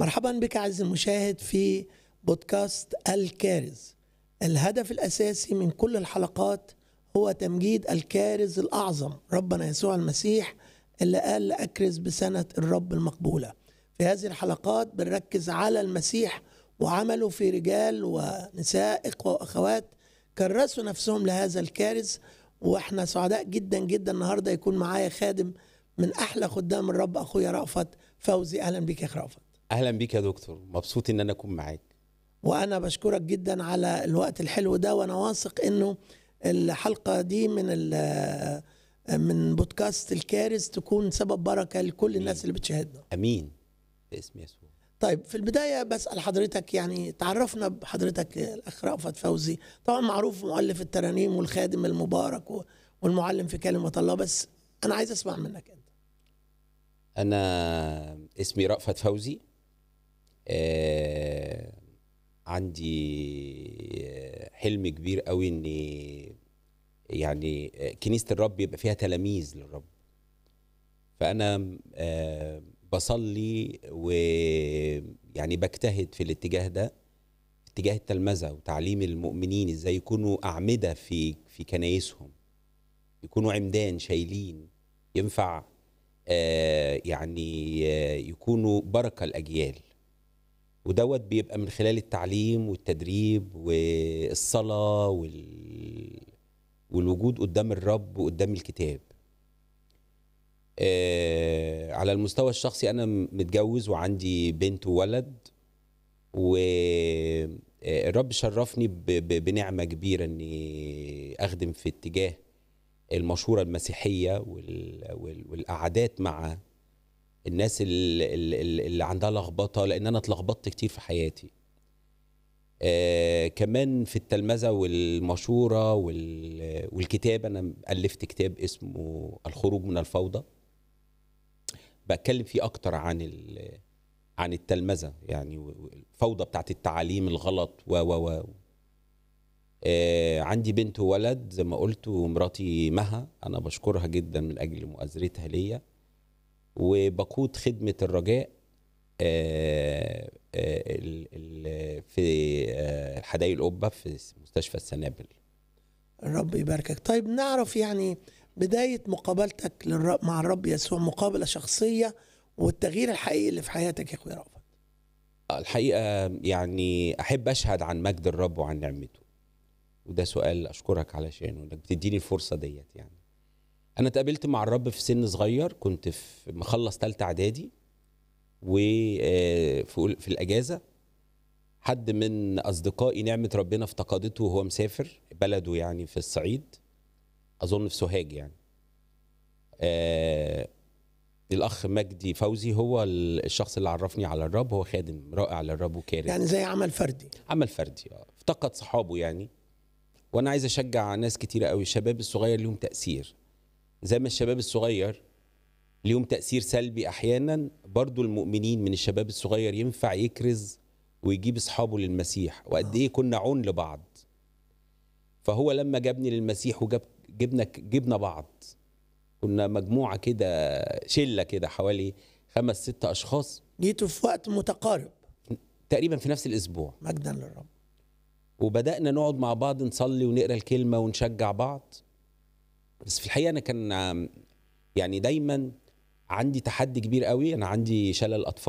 مرحبا بك عزيزي المشاهد في بودكاست الكارز الهدف الأساسي من كل الحلقات هو تمجيد الكارز الأعظم ربنا يسوع المسيح اللي قال لأكرز بسنة الرب المقبولة في هذه الحلقات بنركز على المسيح وعمله في رجال ونساء إخوة وأخوات كرسوا نفسهم لهذا الكارز واحنا سعداء جدا جدا النهارده يكون معايا خادم من احلى خدام الرب اخويا رأفت فوزي اهلا بيك يا اخ رأفت اهلا بيك يا دكتور مبسوط ان انا اكون معاك وانا بشكرك جدا على الوقت الحلو ده وانا واثق انه الحلقه دي من ال- من بودكاست الكارث تكون سبب بركه لكل الناس اللي بتشاهدنا امين باسم يسوع طيب في البدايه بسال حضرتك يعني تعرفنا بحضرتك الاخ رأفت فوزي طبعا معروف مؤلف الترانيم والخادم المبارك و- والمعلم في كلمه الله بس انا عايز اسمع منك انت انا اسمي رأفت فوزي آه عندي آه، حلم كبير قوي ان يعني آه، كنيسة الرب يبقى فيها تلاميذ للرب فانا آه بصلي ويعني بجتهد في الاتجاه ده اتجاه التلمذة وتعليم المؤمنين ازاي يكونوا أعمدة في في كنايسهم يكونوا عمدان شايلين ينفع آه، يعني آه، يكونوا بركة الأجيال ودوت بيبقى من خلال التعليم والتدريب والصلاة وال... والوجود قدام الرب وقدام الكتاب آه، على المستوى الشخصي أنا متجوز وعندي بنت وولد والرب شرفني ب- ب- بنعمة كبيرة إني أخدم في اتجاه المشورة المسيحية وال- وال- والقعدات مع الناس اللي, اللي عندها لخبطة لأن أنا اتلخبطت كتير في حياتي آه كمان في التلمذة والمشورة وال- والكتاب أنا ألفت كتاب اسمه الخروج من الفوضى بتكلم فيه أكتر عن ال- عن التلمذة يعني و- و- الفوضى بتاعت التعاليم الغلط و و و آه عندي بنت وولد زي ما قلت ومراتي مها انا بشكرها جدا من اجل مؤازرتها ليا وبقود خدمه الرجاء آه آه ال- ال- في آه حدائق القبه في مستشفى السنابل الرب يباركك طيب نعرف يعني بداية مقابلتك للرب مع الرب يسوع مقابلة شخصية والتغيير الحقيقي اللي في حياتك يا اخويا رأفت الحقيقه يعني احب اشهد عن مجد الرب وعن نعمته وده سؤال اشكرك علشانه انك بتديني الفرصه ديت يعني انا اتقابلت مع الرب في سن صغير كنت في مخلص تالتة اعدادي وفي في الاجازه حد من اصدقائي نعمه ربنا افتقدته وهو مسافر بلده يعني في الصعيد اظن في سوهاج يعني آه الاخ مجدي فوزي هو الشخص اللي عرفني على الرب هو خادم رائع للرب وكارث يعني زي عمل فردي عمل فردي اه افتقد صحابه يعني وانا عايز اشجع ناس كتيره قوي الشباب الصغير ليهم تاثير زي ما الشباب الصغير ليهم تاثير سلبي احيانا برضو المؤمنين من الشباب الصغير ينفع يكرز ويجيب اصحابه للمسيح وقد ايه كنا عون لبعض فهو لما جابني للمسيح وجاب جبنا جبنا بعض كنا مجموعه كده شله كده حوالي خمس ست اشخاص جيتوا في وقت متقارب تقريبا في نفس الاسبوع مجدا للرب وبدأنا نقعد مع بعض نصلي ونقرا الكلمة ونشجع بعض بس في الحقيقة أنا كان عم- يعني دايما عندي تحدي كبير قوي أنا عندي شلل أطفال